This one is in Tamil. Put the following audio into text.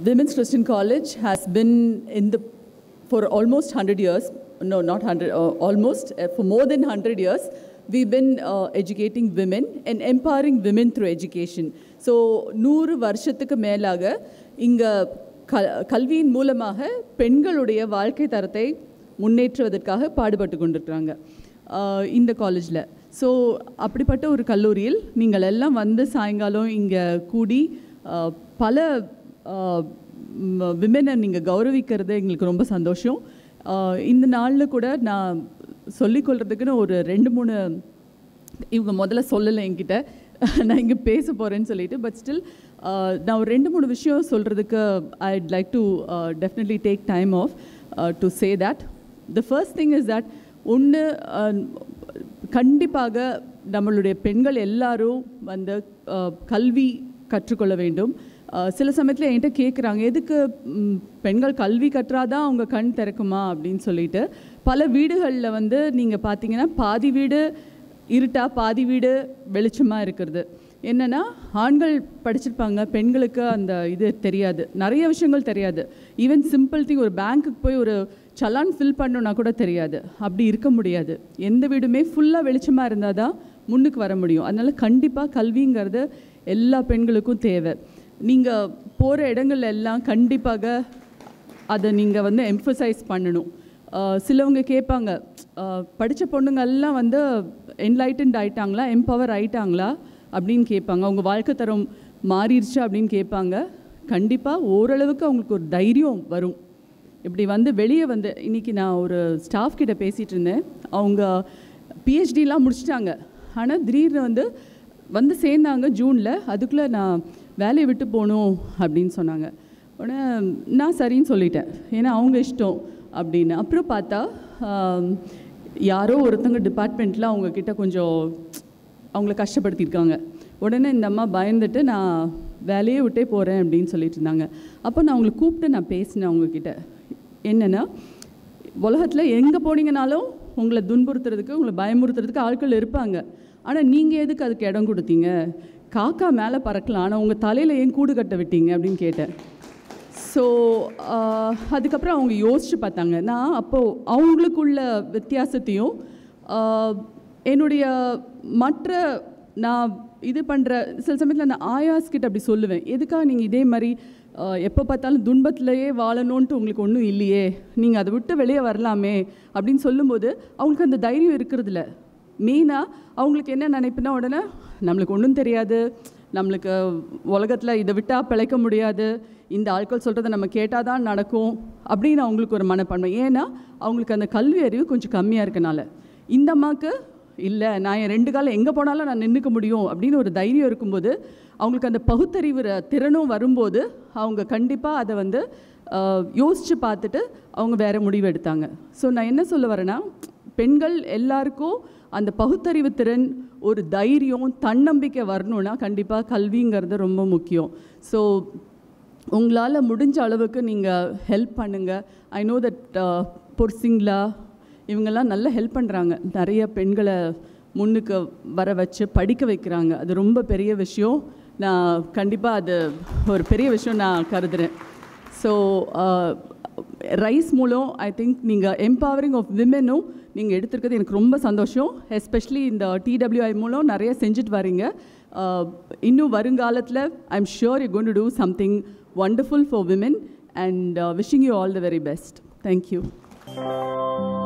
Women's Christian College has been in the for almost 100 years. No, not 100, uh, almost uh, for more than 100 years. We've been uh, educating women and empowering women through education. So நூறு வருஷத்துக்கு மேலாக இங்கே க கல்வியின் மூலமாக பெண்களுடைய வாழ்க்கை தரத்தை முன்னேற்றுவதற்காக பாடுபட்டு கொண்டிருக்கிறாங்க ஆஹ் இந்த காலேஜில் ஸோ அப்படிப்பட்ட ஒரு கல்லூரியில் நீங்கள் எல்லாம் வந்து சாயங்காலம் இங்கே கூடி ஆஹ் பல விமெனை நீங்கள் கௌரவிக்கிறது எங்களுக்கு ரொம்ப சந்தோஷம் ஆஹ் இந்த நாளில் கூட நான் சொல்லிக்கொள்கிறதுக்குன்னு ஒரு ரெண்டு மூணு இவங்க முதல்ல சொல்லலை என்கிட்ட நான் இங்கே பேச போகிறேன்னு சொல்லிட்டு பட் ஸ்டில் நான் ஒரு ரெண்டு மூணு விஷயம் சொல்கிறதுக்கு I'd like to definitely take time off to say that the first thing is that ஒன்று கண்டிப்பாக நம்மளுடைய பெண்கள் எல்லாரும் வந்து அஹ், கல்வி கற்றுக்கொள்ள வேண்டும் அஹ், சில சமயத்தில் என்கிட்ட கேட்குறாங்க எதுக்கு ம், பெண்கள் கல்வி கற்றாதான் அவங்க கண் திறக்குமா அப்படின்னு சொல்லிட்டு பல வீடுகளில் வந்து நீங்கள் பார்த்தீங்கன்னா பாதி வீடு இருட்டா பாதி வீடு வெளிச்சமாக இருக்கிறது என்னென்னா ஆண்கள் படிச்சிருப்பாங்க பெண்களுக்கு அந்த இது தெரியாது நிறைய விஷயங்கள் தெரியாது ஈவன் சிம்பிள் திங் ஒரு பேங்க்குக்கு போய் ஒரு சலான் ஃபில் பண்ணணுன்னா கூட தெரியாது அப்படி இருக்க முடியாது எந்த வீடுமே ஃபுல்லாக வெளிச்சமாக இருந்தால் தான் முன்னுக்கு வர முடியும் அதனால் கண்டிப்பாக கல்விங்கிறது எல்லா பெண்களுக்கும் தேவை நீங்கள் போகிற இடங்கள்ல எல்லாம் கண்டிப்பாக அதை நீங்கள் வந்து எம்ஃபசைஸ் பண்ணணும் ஆஹ் சிலவங்க கேட்பாங்க படித்த பொண்ணுங்க எல்லாம் வந்து என்லைட்டன்ட் ஆயிட்டாங்களா எம்பவர் ஆயிட்டாங்களா அப்படின்னு கேட்பாங்க அவங்க வாழ்க்கை தரம் மாறிடுச்சா அப்படின்னு கேட்பாங்க கண்டிப்பாக ஓரளவுக்கு அவங்களுக்கு ஒரு தைரியம் வரும் இப்படி வந்து வெளியே வந்து இன்னைக்கு நான் ஒரு ஸ்டாஃப் கிட்ட பேசிகிட்டு இருந்தேன் அவங்க பிஹெச்டிலாம் முடிச்சிட்டாங்க ஆனால் திடீர்னு வந்து வந்து சேர்ந்தாங்க ஜூனில் அதுக்குள்ளே நான் வேலையை விட்டு போகணும் அப்படின்னு சொன்னாங்க உடனே நான் சரின்னு சொல்லிட்டேன் ஏன்னா அவங்க இஷ்டம் அப்படின்னு அப்புறம் பார்த்தா ஆம், யாரோ ஒருத்தங்க டிபார்ட்மெண்ட்டில் அவங்க கிட்ட கொஞ்சம் அவங்கள கஷ்டப்படுத்தியிருக்காங்க உடனே இந்த அம்மா பயந்துட்டு நான் வேலையே விட்டே போகிறேன் அப்படின்னு சொல்லிட்டு இருந்தாங்க அப்போ நான் அவங்களை கூப்பிட்டு நான் பேசினேன் அவங்கக்கிட்ட என்னென்னா உலகத்தில் எங்கே போனீங்கனாலும் உங்களை துன்புறுத்துறதுக்கு உங்களை பயமுறுத்துறதுக்கு ஆட்கள் இருப்பாங்க ஆனால் நீங்கள் எதுக்கு அதுக்கு இடம் கொடுத்தீங்க காக்கா மேலே பறக்கலாம் ஆனால் உங்கள் தலையில் ஏன் கூடு கட்ட விட்டீங்க அப்படின்னு கேட்டேன் ஸோ அதுக்கப்புறம் அவங்க யோசித்து பார்த்தாங்க நான் அப்போது அவங்களுக்குள்ள வித்தியாசத்தையும் ஆஹ், என்னுடைய மற்ற நான் இது பண்ணுற சில சமயத்தில் நான் ஆயாஸ் கிட்ட அப்படி சொல்லுவேன் எதுக்காக நீங்கள் இதே மாதிரி ஆஹ், எப்போ பார்த்தாலும் துன்பத்திலேயே வாழணுன்ட்டு உங்களுக்கு ஒன்றும் இல்லையே நீங்கள் அதை விட்டு வெளியே வரலாமே அப்படின்னு சொல்லும்போது அவங்களுக்கு அந்த தைரியம் இருக்கிறதில்ல மெயினாக அவங்களுக்கு என்ன நினைப்புனா உடனே நம்மளுக்கு ஒன்றும் தெரியாது நம்மளுக்கு உலகத்தில் இதை விட்டால் பிழைக்க முடியாது இந்த ஆட்கள் சொல்கிறத நம்ம கேட்டால் தான் நடக்கும் அப்படின்னு அவங்களுக்கு ஒரு மனப்பான்மை ஏன்னா அவங்களுக்கு அந்த கல்வி அறிவு கொஞ்சம் கம்மியாக இருக்கனால இந்த அம்மாவுக்கு இல்லை நான் என் ரெண்டு காலம் எங்கே போனாலும் நான் நின்றுக்க முடியும் அப்படின்னு ஒரு தைரியம் இருக்கும்போது அவங்களுக்கு அந்த பகுத்தறிவு ர- திறனும் வரும்போது அவங்க கண்டிப்பாக அதை வந்து ஆஹ், யோசித்து பார்த்துட்டு அவங்க வேறு முடிவு எடுத்தாங்க ஸோ நான் என்ன சொல்ல வரேன்னா பெண்கள் எல்லாருக்கும் அந்த பகுத்தறிவு திறன் ஒரு தைரியம் தன்னம்பிக்கை வரணும்னா கண்டிப்பாக கல்விங்கிறது ரொம்ப முக்கியம் ஸோ உங்களால் முடிஞ்ச அளவுக்கு நீங்கள் ஹெல்ப் பண்ணுங்கள் ஐ நோ தட் பொர்சிங்லா இவங்கெல்லாம் நல்லா ஹெல்ப் பண்ணுறாங்க நிறைய பெண்களை முன்னுக்கு வர வச்சு படிக்க வைக்கிறாங்க அது ரொம்ப பெரிய விஷயம் நான் கண்டிப்பாக அது ஒரு பெரிய விஷயம் நான் கருதுகிறேன் ஸோ ரைஸ் மூலம் ஐ திங்க் நீங்கள் எம்பவரிங் ஆஃப் விமெனும் நீங்கள் எடுத்திருக்கிறது எனக்கு ரொம்ப சந்தோஷம் எஸ்பெஷலி இந்த டிடபிள்யூஐ மூலம் நிறைய செஞ்சுட்டு வரீங்க Uh, இன்னும் வருங்காலத்தில் I am sure you gone to do something wonderful for women and uh, wishing you all the very best. Thank you.